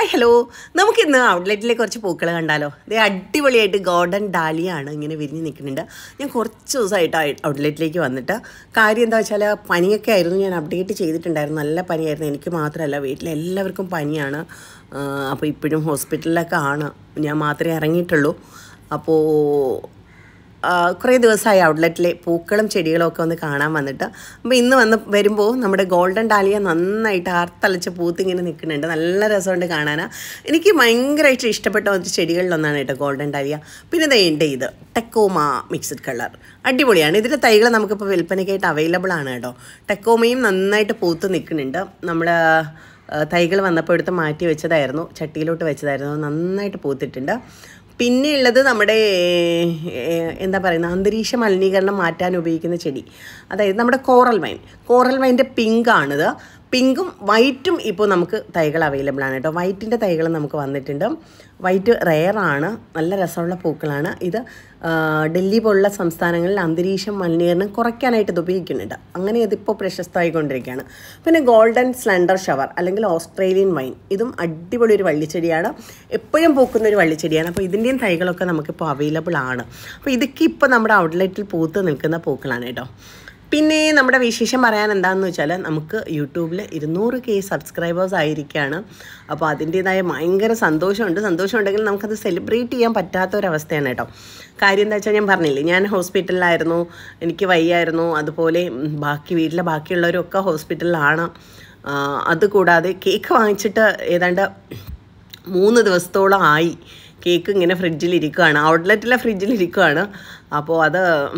hi hello നമുക്കിന്ന് ഔട്ട്ലെറ്റിലെ കുറച്ച് പൂക്കൾ കണ്ടാലോ ഇത് അടിപൊളിയായിട്ട് ഗോൾഡൻ ഡാലിയാണ് ഇങ്ങനെ വിരിഞ്ഞ് നിൽക്കുന്നുണ്ട് ഞാൻ കുറച്ച് ദിവസമായിട്ട് ഔട്ട്ലെറ്റിലേക്ക് വന്നിട്ട് കാര്യം എന്താ വെച്ചാൽ പനിയൊക്കെ ആയിരുന്നു ഞാൻ അപ്ഡേറ്റ് ചെയ്തിട്ടുണ്ടായിരുന്നു നല്ല പനിയായിരുന്നു എനിക്ക് മാത്രമല്ല വീട്ടിലെല്ലാവർക്കും പനിയാണ് അപ്പോൾ ഇപ്പോഴും ഹോസ്പിറ്റലിലൊക്കെ ആണ് ഞാൻ മാത്രമേ ഇറങ്ങിയിട്ടുള്ളൂ അപ്പോൾ കുറേ ദിവസമായി ഔട്ട്ലെറ്റിലെ പൂക്കളും ചെടികളും ഒക്കെ ഒന്ന് കാണാൻ വന്നിട്ട് അപ്പോൾ ഇന്ന് വന്ന് വരുമ്പോൾ നമ്മുടെ ഗോൾഡൻ ഡാലിയ നന്നായിട്ട് ആർത്തലച്ച് പൂത്തിങ്ങനെ നിൽക്കുന്നുണ്ട് നല്ല രസമുണ്ട് കാണാനാ എനിക്ക് ഭയങ്കരമായിട്ട് ഇഷ്ടപ്പെട്ട ഒരു ചെടികളിലൊന്നാണ് കേട്ടോ ഗോൾഡൻ ഡാലിയ പിന്നെ ദേ ഉണ്ട് ഇത് ടെക്കോമ മിക്സഡ് കളർ അടിപൊളിയാണ് ഇതിൻ്റെ തൈകൾ നമുക്കിപ്പോൾ വിൽപ്പനയ്ക്കായിട്ട് അവൈലബിൾ ആണ് കേട്ടോ ടെക്കോമയും നന്നായിട്ട് പൂത്ത് നിൽക്കുന്നുണ്ട് നമ്മൾ തൈകൾ വന്നപ്പോൾ എടുത്ത് മാറ്റി വെച്ചതായിരുന്നു ചട്ടിയിലോട്ട് വെച്ചതായിരുന്നു നന്നായിട്ട് പൂത്തിട്ടുണ്ട് പിന്നെ ഉള്ളത് നമ്മുടെ ഏഹ്, എന്താ പറയുന്നത് അന്തരീക്ഷ മലിനീകരണം മാറ്റാൻ ഉപയോഗിക്കുന്ന ചെടി അതായത് നമ്മുടെ കോറൽ വൈൻ കോറൽ വൈൻ്റെ പിങ്കാണിത് പിങ്കും വൈറ്റും ഇപ്പോൾ നമുക്ക് തൈകൾ അവൈലബിൾ ആണ് കേട്ടോ വൈറ്റിൻ്റെ തൈകൾ നമുക്ക് വന്നിട്ടുണ്ട് വൈറ്റ് റെയറാണ് നല്ല രസമുള്ള പൂക്കളാണ് ഇത് ആ, ഡൽഹി പോലുള്ള സംസ്ഥാനങ്ങളിൽ അന്തരീക്ഷം മലിനീകരണം കുറയ്ക്കാനായിട്ട് ഇത് ഉപയോഗിക്കുന്നുണ്ട് അങ്ങനെ ഇതിപ്പോൾ പ്രശസ്തമായിക്കൊണ്ടിരിക്കുകയാണ് പിന്നെ ഗോൾഡൻ സ്ലണ്ടർ ഷവർ അല്ലെങ്കിൽ ഓസ്ട്രേലിയൻ വൈൻ ഇതും അടിപൊളി ഒരു വള്ളിച്ചെടിയാണ് എപ്പോഴും പൂക്കുന്ന ഒരു വള്ളിച്ചെടിയാണ് അപ്പോൾ ഇതിൻ്റെയും തൈകളൊക്കെ നമുക്കിപ്പോൾ അവൈലബിൾ ആണ് അപ്പോൾ ഇതൊക്കെ ഇപ്പോൾ നമ്മുടെ ഔട്ട്ലെറ്റിൽ പൂത്ത് നിൽക്കുന്ന പൂക്കളാണ് കേട്ടോ പിന്നെ നമ്മുടെ വിശേഷം പറയാൻ എന്താണെന്ന് വെച്ചാൽ നമുക്ക് യൂട്യൂബിൽ ഇരുന്നൂറ് കെ സബ്സ്ക്രൈബേഴ്സ് ആയിരിക്കുകയാണ് അപ്പോൾ അതിൻ്റേതായ ഭയങ്കര സന്തോഷമുണ്ട് സന്തോഷമുണ്ടെങ്കിൽ നമുക്കത് സെലിബ്രേറ്റ് ചെയ്യാൻ പറ്റാത്ത ഒരവസ്ഥയാണ് കേട്ടോ കാര്യം എന്താ വെച്ചാൽ ഞാൻ പറഞ്ഞില്ലേ ഞാൻ ഹോസ്പിറ്റലിലായിരുന്നു എനിക്ക് വയ്യായിരുന്നു അതുപോലെ ഉം, ബാക്കി വീട്ടിലെ ബാക്കിയുള്ളവരൊക്കെ ഹോസ്പിറ്റലിലാണ് ആ, അതുകൂടാതെ കേക്ക് വാങ്ങിച്ചിട്ട് ഏതാണ്ട് മൂന്ന് ദിവസത്തോളം ആയി കേക്ക് ഇങ്ങനെ ഫ്രിഡ്ജിൽ ഇരിക്കുകയാണ് ഔട്ട്ലെറ്റിലെ ഫ്രിഡ്ജിൽ ഇരിക്കുകയാണ് അപ്പോൾ അത്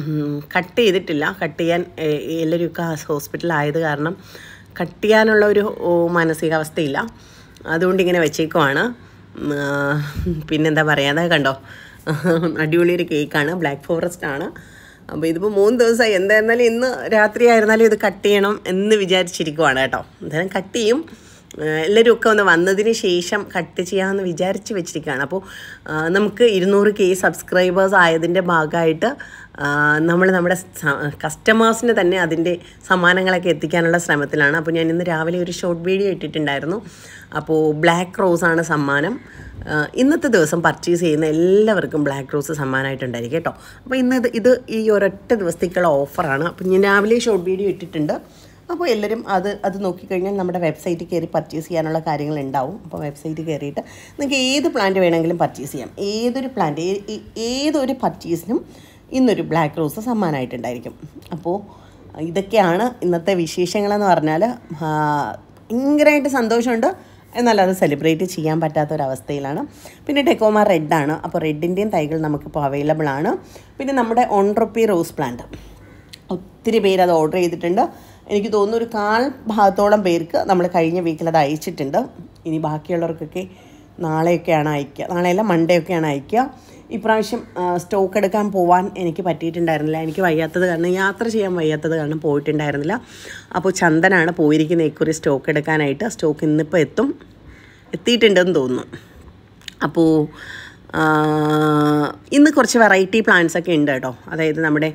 കട്ട് ചെയ്തിട്ടില്ല കട്ട് ചെയ്യാൻ എ- എല്ലാവരും ഒക്കെ ഹോസ്പിറ്റലായത് കാരണം കട്ട് ചെയ്യാനുള്ള ഒരു ഓ, മാനസികാവസ്ഥയില്ല അതുകൊണ്ട് ഇങ്ങനെ വെച്ചേക്കുവാണ് ഉം, ആ, പിന്നെന്താ പറയുക അതാ കണ്ടോ അടിപൊളി ഒരു കേക്കാണ് ബ്ലാക്ക് ഫോറസ്റ്റ് ആണ് അപ്പോൾ ഇതിപ്പോൾ മൂന്ന് ദിവസമായി എന്തായിരുന്നാലും ഇന്ന് രാത്രി ആയിരുന്നാലും ഇത് കട്ട് ചെയ്യണം എന്ന് വിചാരിച്ചിരിക്കുവാണ് കേട്ടോ എന്തായാലും കട്ട് ചെയ്യും ഏഹ് എല്ലാവരും ഒക്കെ ഒന്ന് വന്നതിന് ശേഷം കട്ട് ചെയ്യാമെന്ന് വിചാരിച്ച് വെച്ചിരിക്കുകയാണ് അപ്പോൾ ആ, നമുക്ക് ഇരുന്നൂറ് കെ സബ്സ്ക്രൈബേഴ്സ് ആയതിൻ്റെ ഭാഗമായിട്ട് നമ്മൾ നമ്മുടെ കസ്റ്റമേഴ്സിന് തന്നെ അതിൻ്റെ സമ്മാനങ്ങളൊക്കെ എത്തിക്കാനുള്ള ശ്രമത്തിലാണ് അപ്പോൾ ഞാൻ ഇന്ന് രാവിലെ ഒരു ഷോർട്ട് വീഡിയോ ഇട്ടിട്ടുണ്ടായിരുന്നു അപ്പോൾ ബ്ലാക്ക് റോസാണ് സമ്മാനം ആ, ഇന്നത്തെ ദിവസം പർച്ചേസ് ചെയ്യുന്ന എല്ലാവർക്കും ബ്ലാക്ക് റോസ് സമ്മാനമായിട്ടുണ്ടായിരിക്കും കേട്ടോ അപ്പോൾ ഇന്ന് ഇത് ഇത് ഈ ഒരൊറ്റ ദിവസത്തേക്കുള്ള ഓഫറാണ് അപ്പോൾ ഞാൻ രാവിലെ ഷോർട്ട് വീഡിയോ ഇട്ടിട്ടുണ്ട് അപ്പോൾ എല്ലാവരും അത് അത് നോക്കിക്കഴിഞ്ഞാൽ നമ്മുടെ വെബ്സൈറ്റിൽ കയറി പർച്ചേസ് ചെയ്യാനുള്ള കാര്യങ്ങൾ ഉണ്ടാവും അപ്പോൾ വെബ്സൈറ്റിൽ കയറിയിട്ട് നിങ്ങൾക്ക് ഏത് പ്ലാന്റ് വേണമെങ്കിലും പർച്ചേസ് ചെയ്യാം ഏതൊരു പ്ലാന്റ് ഏതൊരു പർച്ചേസിനും ഇന്നൊരു ബ്ലാക്ക് റോസ് സമ്മാനമായിട്ടുണ്ടായിരിക്കും അപ്പോൾ ഇതൊക്കെയാണ് ഇന്നത്തെ വിശേഷങ്ങളെന്ന് പറഞ്ഞാൽ ആ, ഭയങ്കരമായിട്ട് സന്തോഷമുണ്ട് എന്നാൽ അത് സെലിബ്രേറ്റ് ചെയ്യാൻ പറ്റാത്ത ഒരവസ്ഥയിലാണ് പിന്നെ ടെക്കോമ റെഡാണ് അപ്പോൾ റെഡിൻ്റെയും തൈകൾ നമുക്കിപ്പോൾ അവൈലബിൾ ആണ് പിന്നെ നമ്മുടെ ഓൺ റുപ്പി റോസ് പ്ലാന്റ് ഒത്തിരി പേര് അത് ഓർഡർ ചെയ്തിട്ടുണ്ട് എനിക്ക് തോന്നുന്നു ഒരു കാൽ ഭാഗത്തോളം പേർക്ക് നമ്മൾ കഴിഞ്ഞ വീക്കിൽ അത് അയച്ചിട്ടുണ്ട് ഇനി ബാക്കിയുള്ളവർക്കൊക്കെ നാളെയൊക്കെയാണ് അയക്കുക നാളെയല്ല മൺഡേ ഒക്കെയാണ് അയക്കുക ഇപ്രാവശ്യം സ്റ്റോക്ക് എടുക്കാൻ പോവാൻ എനിക്ക് പറ്റിയിട്ടുണ്ടായിരുന്നില്ല എനിക്ക് വയ്യാത്തത് കാരണം യാത്ര ചെയ്യാൻ വയ്യാത്തത് കാരണം പോയിട്ടുണ്ടായിരുന്നില്ല അപ്പോൾ ചന്ദനാണ് പോയിരിക്കുന്ന ഇക്കുറി സ്റ്റോക്ക് എടുക്കാനായിട്ട് സ്റ്റോക്ക് ഇന്നിപ്പോൾ എത്തും എത്തിയിട്ടുണ്ടെന്ന് തോന്നുന്നു അപ്പോൾ ആ, ഇന്ന് കുറച്ച് വെറൈറ്റി പ്ലാന്റ്സ് ഒക്കെ ഉണ്ട് കേട്ടോ അതായത് നമ്മുടെ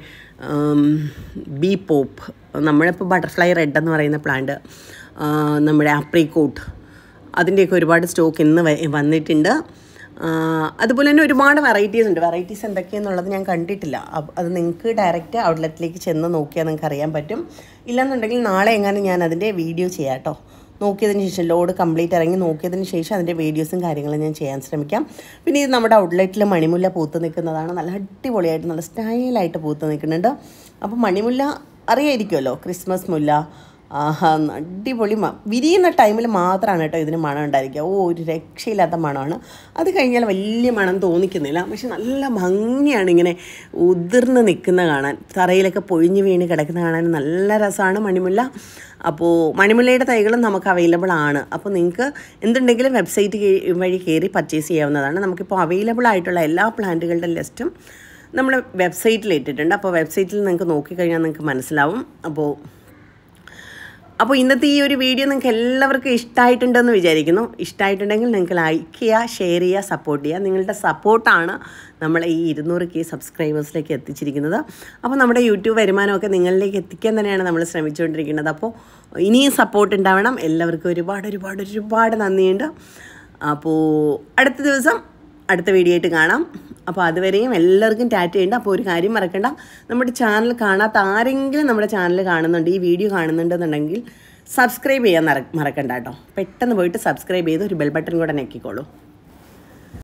ബി പോപ്പ് നമ്മളിപ്പോൾ ബട്ടർഫ്ലൈ റെഡ് എന്ന് പറയുന്ന പ്ലാന്റ് നമ്മുടെ ആപ്രിക്കോട്ട് അതിൻ്റെയൊക്കെ ഒരുപാട് സ്റ്റോക്ക് ഇന്ന് വ- വന്നിട്ടുണ്ട് ആ, അതുപോലെ തന്നെ ഒരുപാട് വെറൈറ്റീസ് ഉണ്ട് വെറൈറ്റീസ് എന്തൊക്കെയാണെന്നുള്ളത് ഞാൻ കണ്ടിട്ടില്ല അപ്പ- അത് നിങ്ങൾക്ക് ഡയറക്റ്റ് ഔട്ട്ലെറ്റിലേക്ക് ചെന്ന് നോക്കിയാൽ നിങ്ങൾക്ക് അറിയാൻ പറ്റും ഇല്ലാന്നുണ്ടെങ്കിൽ നാളെ എങ്ങാനും ഞാൻ അതിൻ്റെ വീഡിയോ ചെയ്യാം കേട്ടോ നോക്കിയതിന് ശേഷം ലോഡ് കംപ്ലീറ്റ് ഇറങ്ങി നോക്കിയതിന് ശേഷം അതിൻ്റെ വീഡിയോസും കാര്യങ്ങളും ഞാൻ ചെയ്യാൻ ശ്രമിക്കാം പിന്നെ ഇത് നമ്മുടെ ഔട്ട്ലെറ്റിൽ മണിമുല്ല പൂത്ത് നിൽക്കുന്നതാണ് നല്ല അടിപൊളിയായിട്ട് നല്ല സ്റ്റൈലായിട്ട് പൂത്ത് നിൽക്കുന്നുണ്ട് അപ്പോൾ മണിമുല്ല അറിയായിരിക്കുമല്ലോ ക്രിസ്മസ് മുല്ല ആഹാ അടിപൊളി മ വിരിയുന്ന ടൈമിൽ മാത്രമാണ് കേട്ടോ ഇതിന് മണം ഉണ്ടായിരിക്കുക ഓ ഒരു രക്ഷയില്ലാത്ത മണമാണ് അത് കഴിഞ്ഞാൽ വലിയ മണം തോന്നിക്കുന്നില്ല പക്ഷെ നല്ല ഭംഗിയാണ് ഇങ്ങനെ ഉതിർന്ന് നിൽക്കുന്ന കാണാൻ തറയിലൊക്കെ പൊഴിഞ്ഞ് വീണ് കിടക്കുന്ന കാണാൻ നല്ല രസമാണ് മണിമുല്ല അപ്പോൾ മണിമുല്ലയുടെ തൈകളും നമുക്ക് അവൈലബിൾ ആണ് അപ്പോൾ നിങ്ങൾക്ക് എന്തുണ്ടെങ്കിലും വെബ്സൈറ്റ് വഴി കയറി പർച്ചേസ് ചെയ്യാവുന്നതാണ് നമുക്കിപ്പോൾ അവൈലബിൾ ആയിട്ടുള്ള എല്ലാ പ്ലാന്റുകളുടെ ലിസ്റ്റും നമ്മൾ വെബ്സൈറ്റിൽ ഇട്ടിട്ടുണ്ട് അപ്പോൾ വെബ്സൈറ്റിൽ നിങ്ങൾക്ക് നോക്കിക്കഴിഞ്ഞാൽ നിങ്ങൾക്ക് മനസ്സിലാവും അപ്പോൾ അപ്പോൾ ഇന്നത്തെ ഈ ഒരു വീഡിയോ നിങ്ങൾക്ക് എല്ലാവർക്കും ഇഷ്ടമായിട്ടുണ്ടെന്ന് വിചാരിക്കുന്നു ഇഷ്ടമായിട്ടുണ്ടെങ്കിൽ നിങ്ങൾക്ക് ലൈക്ക് ചെയ്യുക ഷെയർ ചെയ്യുക സപ്പോർട്ട് ചെയ്യുക നിങ്ങളുടെ സപ്പോർട്ടാണ് നമ്മളെ ഈ ഇരുന്നൂറ് കെ സബ്സ്ക്രൈബേഴ്സിലേക്ക് എത്തിച്ചിരിക്കുന്നത് അപ്പോൾ നമ്മുടെ യൂട്യൂബ് വരുമാനമൊക്കെ നിങ്ങളിലേക്ക് എത്തിക്കാൻ തന്നെയാണ് നമ്മൾ ശ്രമിച്ചുകൊണ്ടിരിക്കുന്നത് അപ്പോൾ ഇനിയും സപ്പോർട്ട് ഉണ്ടാവണം എല്ലാവർക്കും ഒരുപാട് ഒരുപാട് ഒരുപാട് നന്ദിയുണ്ട് അപ്പോൾ അടുത്ത ദിവസം അടുത്ത വീഡിയോ ആയിട്ട് കാണാം അപ്പോൾ അതുവരെയും എല്ലാവർക്കും ടാറ്റ ഉണ്ട് അപ്പോൾ ഒരു കാര്യം മറക്കണ്ട നമ്മുടെ ചാനൽ കാണാത്ത ആരെങ്കിലും നമ്മുടെ ചാനൽ കാണുന്നുണ്ട് ഈ വീഡിയോ കാണുന്നുണ്ടെന്നുണ്ടെങ്കിൽ സബ്സ്ക്രൈബ് ചെയ്യാൻ മറ- മറക്കണ്ട കേട്ടോ പെട്ടെന്ന് പോയിട്ട് സബ്സ്ക്രൈബ് ചെയ്ത് ഒരു ബെൽ ബട്ടൺ കൂടെ ഞെക്കിക്കോളൂ